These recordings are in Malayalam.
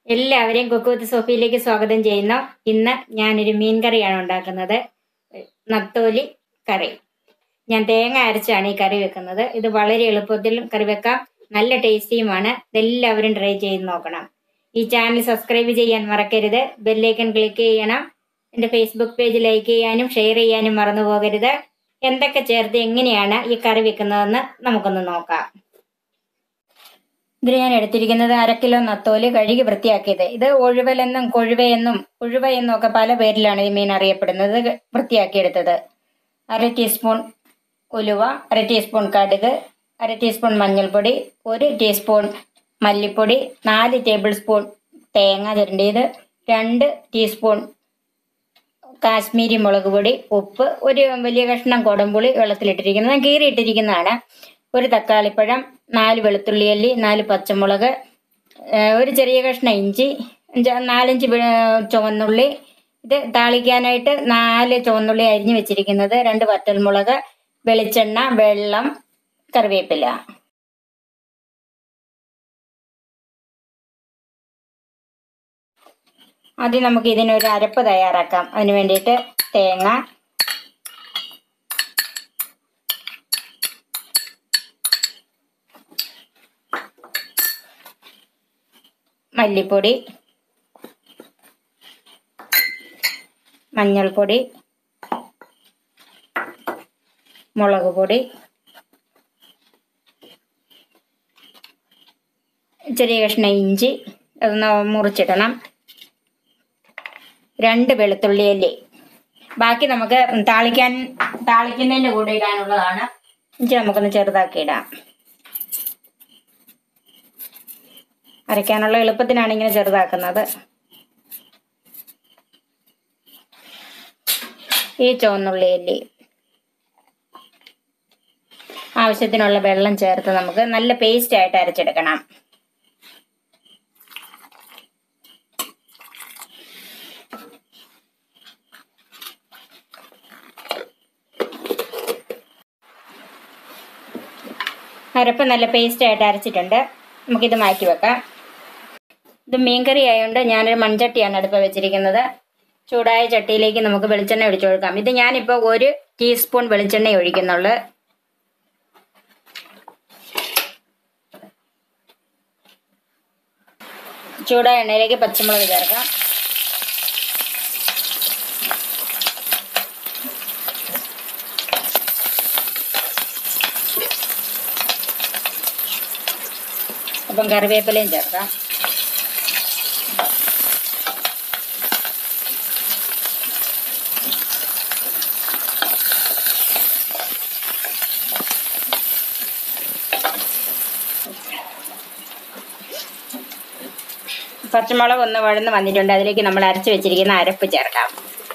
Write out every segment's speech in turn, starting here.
എല്ലാവരെയും കുക്ക് വിത്ത് സോഫിയിലേക്ക് സ്വാഗതം ചെയ്യുന്നു ഇന്ന് ഞാനൊരു മീൻ കറിയാണ് ഉണ്ടാക്കുന്നത് നത്തോലി കറി ഞാൻ തേങ്ങ അരച്ചാണ് ഈ കറി വെക്കുന്നത് ഇത് വളരെ എളുപ്പത്തിൽ കറി വെക്കാം നല്ല ടേസ്റ്റിയുമാണ് ഇതെല്ലാവരും ട്രൈ ചെയ്ത് നോക്കണം ഈ ചാനൽ സബ്സ്ക്രൈബ് ചെയ്യാൻ മറക്കരുത് ബെല്ലൈക്കൺ ക്ലിക്ക് ചെയ്യണം എൻ്റെ ഫേസ്ബുക്ക് പേജ് ലൈക്ക് ചെയ്യാനും ഷെയർ ചെയ്യാനും മറന്നു പോകരുത് എന്തൊക്കെ ചേർത്ത് എങ്ങനെയാണ് ഈ കറി വെക്കുന്നതെന്ന് നമുക്കൊന്ന് നോക്കാം ഇതിൽ ഞാൻ എടുത്തിരിക്കുന്നത് അര കിലോ നത്തോല് കഴുകി വൃത്തിയാക്കിയത് ഇത് ഒഴുവലെന്നും കൊഴുവയെന്നും ഉഴുവ എന്നും ഒക്കെ പല പേരിലാണ് ഈ മീൻ അറിയപ്പെടുന്നത് ഇത് വൃത്തിയാക്കിയെടുത്തത് അര ടീസ്പൂൺ ഉലുവ അര ടീസ്പൂൺ കടുക് അര ടീസ്പൂൺ മഞ്ഞൾപ്പൊടി ഒരു ടീസ്പൂൺ മല്ലിപ്പൊടി നാല് ടേബിൾ സ്പൂൺ തേങ്ങ ചിരണ്ടിയത് രണ്ട് ടീസ്പൂൺ കാശ്മീരി മുളക് പൊടി ഉപ്പ് ഒരു വലിയ കഷ്ണം കുടംപുളി വെള്ളത്തിലിട്ടിരിക്കുന്നത് കീറിയിട്ടിരിക്കുന്നതാണ് ഒരു തക്കാളിപ്പഴം നാല് വെളുത്തുള്ളി അല്ലി നാല് പച്ചമുളക് ഏഹ് ഒരു ചെറിയ കഷ്ണം ഇഞ്ചി അഞ്ച് നാലഞ്ച് വെ- ചുവന്നുള്ളി ഇത് താളിക്കാനായിട്ട് നാല് ചുവന്നുള്ളി അരിഞ്ഞു വെച്ചിരിക്കുന്നത് രണ്ട് വറ്റൽമുളക് വെളിച്ചെണ്ണ വെള്ളം കറിവേപ്പില ആദ്യം നമുക്ക് ഇതിനൊരു അരപ്പ് തയ്യാറാക്കാം അതിന് വേണ്ടിയിട്ട് തേങ്ങ മല്ലിപ്പൊടി മഞ്ഞൾപ്പൊടി മുളക് പൊടി ചെറിയ കഷ്ണം ഇഞ്ചി അതൊന്ന് മുറിച്ചിടണം രണ്ട് വെളുത്തുള്ളി അല്ലി ബാക്കി നമുക്ക് താളിക്കാൻ താളിക്കുന്നതിൻ്റെ കൂടെ ഇടാനുള്ളതാണ് ഇഞ്ചി നമുക്കൊന്ന് ചെറുതാക്കി ഇടാം അരയ്ക്കാനുള്ള എളുപ്പത്തിനാണ് ഇങ്ങനെ ചെറുതാക്കുന്നത് ഈ ചുവന്നുള്ളി അല്ലി ആവശ്യത്തിനുള്ള വെള്ളം ചേർത്ത് നമുക്ക് നല്ല പേസ്റ്റ് ആയിട്ട് അരച്ചെടുക്കണം അരപ്പ് നല്ല പേസ്റ്റ് ആയിട്ട് അരച്ചിട്ടുണ്ട് നമുക്കിത് മാറ്റി വെക്കാം ഇത് മീൻകറി ആയതുകൊണ്ട് ഞാനൊരു മൺചട്ടിയാണ് അടുപ്പ് വെച്ചിരിക്കുന്നത് ചൂടായ ചട്ടിയിലേക്ക് നമുക്ക് വെളിച്ചെണ്ണ ഒഴിച്ചു കൊടുക്കാം ഇത് ഞാനിപ്പോൾ ഒരു ടീസ്പൂൺ വെളിച്ചെണ്ണ ഒഴിക്കുന്നുള്ളു ചൂടായ എണ്ണയിലേക്ക് പച്ചമുളക് ചേർക്കാം അപ്പം കറിവേപ്പിലയും ചേർക്കാം പച്ചമുളക് ഒന്ന് വഴന്ന് വന്നിട്ടുണ്ട് അതിലേക്ക് നമ്മൾ അരച്ച് വെച്ചിരിക്കുന്ന അരപ്പ് ചേർക്കാം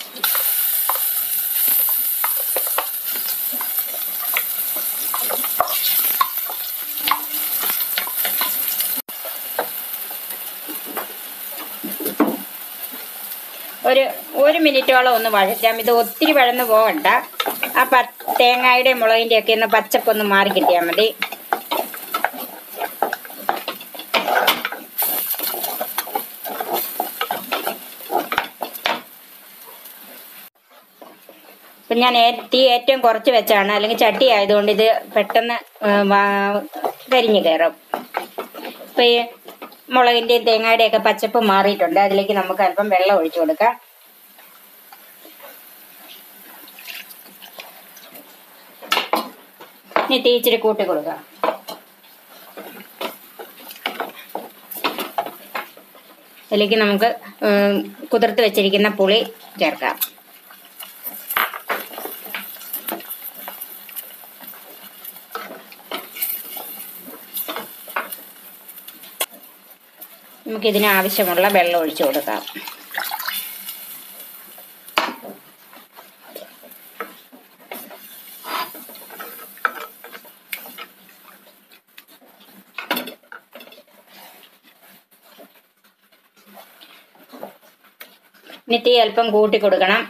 ഒരു ഒരു മിനിറ്റോളം ഒന്ന് വഴറ്റാം ഇത് ഒത്തിരി വഴന്ന് പോകണ്ട ആ പ തേങ്ങയുടെ മുളകിൻ്റെ ഒക്കെ ഒന്ന് പച്ചപ്പൊന്ന് മാറി കിട്ടിയാൽ മതി ഇപ്പം ഞാൻ ഏ- തീ ഏറ്റവും കുറച്ച് വെച്ചാണ് അല്ലെങ്കിൽ ചട്ടി ആയതുകൊണ്ട് ഇത് പെട്ടെന്ന് ആ, വാ- കരിഞ്ഞു കയറും ഇപ്പം ഈ മുളകിൻ്റെയും തേങ്ങയുടെയും ഒക്കെ പച്ചപ്പ് മാറിയിട്ടുണ്ട് അതിലേക്ക് നമുക്ക് അല്പം വെള്ളം ഒഴിച്ചു കൊടുക്കാം ഇനി തീ ഇച്ചിരി കൂട്ടി കൊടുക്കാം അതിലേക്ക് നമുക്ക് ഉം, കുതിർത്ത് വെച്ചിരിക്കുന്ന പുളി ചേർക്കാം നമുക്കിതിന് ആവശ്യമുള്ള വെള്ളം ഒഴിച്ചു കൊടുക്കാം ഇനി തീ അല്പം കൂട്ടി കൊടുക്കണം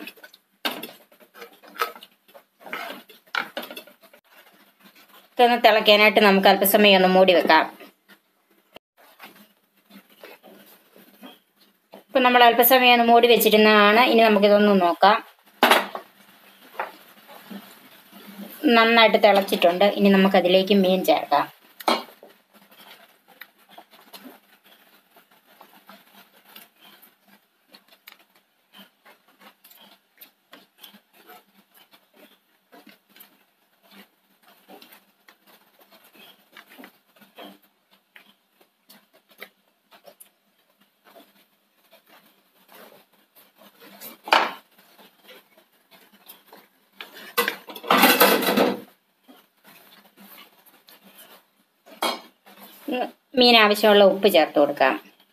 ഇതൊന്ന് തിളയ്ക്കാനായിട്ട് നമുക്ക് അല്പസമയം ഒന്ന് മൂടി വെക്കാം ഇപ്പം നമ്മൾ അല്പസമയം ഒന്ന് മൂടി വെച്ചിരുന്നതാണ് ഇനി നമുക്കിതൊന്ന് നോക്കാം നന്നായിട്ട് തിളച്ചിട്ടുണ്ട് ഇനി നമുക്കതിലേക്ക് മീൻ ചേർക്കാം ഉം, മീൻ ആവശ്യമുള്ള ഉപ്പ് ചേർത്ത് കൊടുക്കാം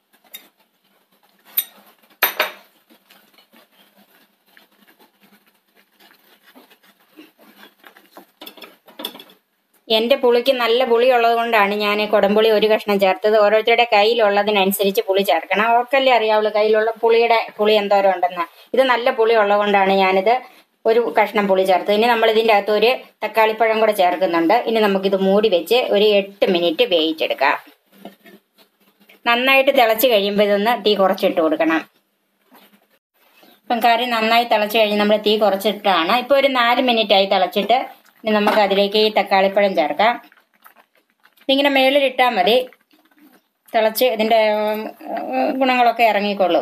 എൻ്റെ പുളിക്ക് നല്ല പുളി ഉള്ളത് കൊണ്ടാണ് ഞാൻ കുടംപുളി ഒരു കഷ്ണം ചേർത്തത് ഓരോരുത്തരുടെ കയ്യിലുള്ളതിനനുസരിച്ച് പുളി ചേർക്കണം അവർക്കല്ലേ അറിയാവുള്ളൂ കയ്യിലുള്ള പുളിയുടെ പുളി എന്തോരം ഉണ്ടെന്ന് ഇത് നല്ല പുളി ഉള്ളത് കൊണ്ടാണ് ഞാനിത് ഒരു കഷ്ണം പുളി ചേർത്തത് ഇനി നമ്മൾ ഇതിൻ്റെ അകത്ത് ഒരു തക്കാളിപ്പഴം കൂടെ ചേർക്കുന്നുണ്ട് ഇനി നമുക്കിത് മൂടി വെച്ച് ഒരു എട്ട് മിനിറ്റ് വേവിച്ചെടുക്കാം നന്നായിട്ട് തിളച്ച് കഴിയുമ്പോൾ ഇതൊന്ന് തീ കുറച്ചിട്ട് കൊടുക്കണം ഇപ്പം കറി നന്നായി തിളച്ച് കഴിഞ്ഞ് നമ്മൾ തീ കുറച്ചിട്ടാണ് ഇപ്പോൾ ഒരു നാല് മിനിറ്റ് ആയി തിളച്ചിട്ട് ഇനി നമുക്ക് അതിലേക്ക് ഈ തക്കാളിപ്പഴം ചേർക്കാം ഇതിങ്ങനെ മേളിലിട്ടാൽ മതി തിളച്ച് ഇതിൻ്റെ ഉം, ഉം, ഗുണങ്ങളൊക്കെ ഇറങ്ങിക്കൊള്ളും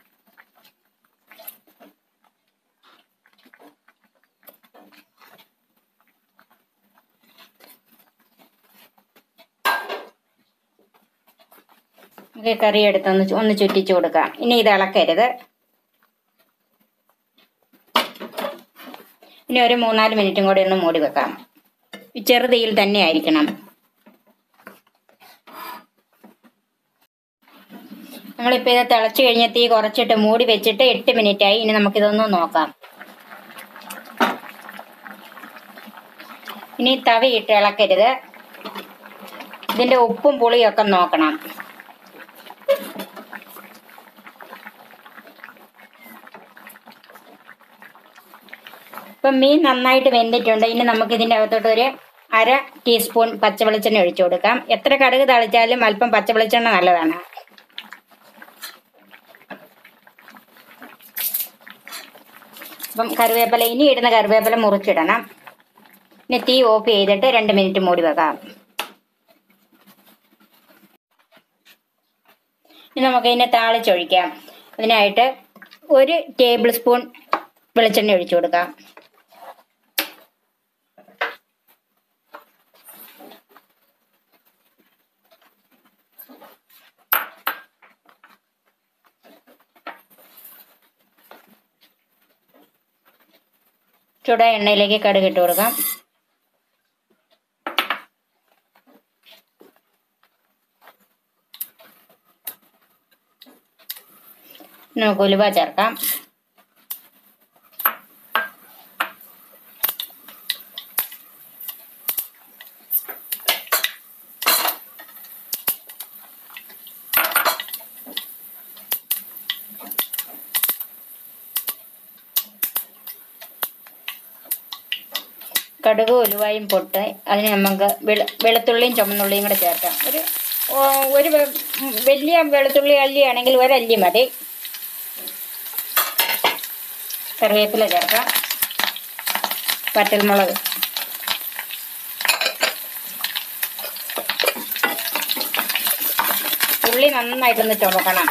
നമുക്ക് കറി എടുത്തൊന്ന് ചു- ഒന്ന് ചുറ്റിച്ചു കൊടുക്കാം ഇനി ഇത് ഇളക്കരുത് ഇനി ഒരു മൂന്നാല് മിനിറ്റും കൂടി ഒന്ന് മൂടി വെക്കാം ഈ ചെറുതീയിൽ തന്നെ ആയിരിക്കണം നമ്മളിപ്പോൾ ഇത് തിളച്ച് കഴിഞ്ഞ് തീ കുറച്ചിട്ട് മൂടി വെച്ചിട്ട് എട്ട് മിനിറ്റ് ആയി ഇനി നമുക്കിതൊന്ന് നോക്കാം ഇനി തവിയിട്ട് ഇളക്കരുത് ഇതിന്റെ ഉപ്പും പുളിയും ഒക്കെ നോക്കണം ഇപ്പം മീൻ നന്നായിട്ട് വെന്തിട്ടുണ്ട് ഇനി നമുക്ക് ഇതിൻ്റെ അകത്തോട്ട് ഒരു അര ടീസ്പൂൺ പച്ചവെളിച്ചെണ്ണ ഒഴിച്ചു കൊടുക്കാം എത്ര കടുക് തളിച്ചാലും അല്പം പച്ചവെളിച്ചെണ്ണ നല്ലതാണ് അപ്പം കറിവേപ്പില ഇനി ഇടുന്ന കറിവേപ്പില മുറിച്ചിടണം ഇനി തീ ഓഫ് ചെയ്തിട്ട് രണ്ട് മിനിറ്റ് മൂടി വെക്കാം ഇനി നമുക്ക് ഇതിനെ താളിച്ചൊഴിക്കാം അതിനായിട്ട് ഒരു ടേബിൾ സ്പൂൺ വെളിച്ചെണ്ണ ഒഴിച്ചു കൊടുക്കാം ചുട എണ്ണയിലേക്ക് കടുക് ഇട്ട് കൊടുക്കാം നമുക്ക് ഉലുവ ചേർക്കാം കടുക് ഉലുവായും പൊട്ട് അതിന് നമുക്ക് വെളു വെളുത്തുള്ളിയും ചുമന്നുള്ളിയും കൂടെ ചേർക്കാം ഒരു ഓ, ഒരു വെ- ഉം, വലിയ വെളുത്തുള്ളി അല്ലിയാണെങ്കിൽ ഒരല്ലി മതി കറിവേപ്പില ചേർക്കാം വറ്റൽമുളക് ഉള്ളി നന്നായിട്ടൊന്ന് ചുമക്കണം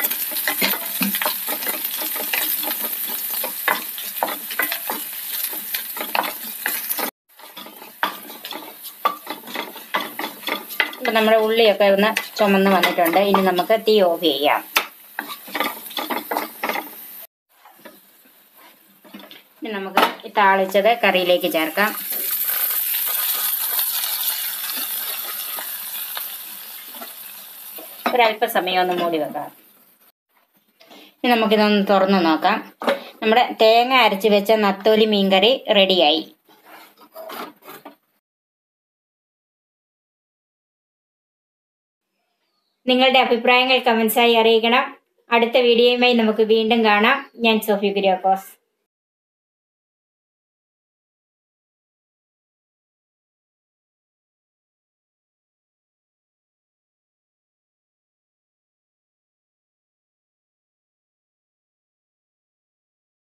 ഇപ്പം നമ്മുടെ ഉള്ളിയൊക്കെ ഒന്ന് ചുമന്ന് വന്നിട്ടുണ്ട് ഇനി നമുക്ക് തീ ഓഫ് ചെയ്യാം ഇനി നമുക്ക് ഈ താളിച്ചത് കറിയിലേക്ക് ചേർക്കാം ഒരല്പസമയം ഒന്ന് മൂടി വെക്കാം ഇനി നമുക്കിതൊന്ന് തുറന്ന് നോക്കാം നമ്മുടെ തേങ്ങ അരച്ച് വെച്ച നത്തോലി മീൻകറി റെഡിയായി നിങ്ങളുടെ അഭിപ്രായങ്ങൾ കമൻസായി അറിയിക്കണം അടുത്ത വീഡിയോയുമായി നമുക്ക് വീണ്ടും കാണാം ഞാൻ സോഫി കുര്യാക്കോസ്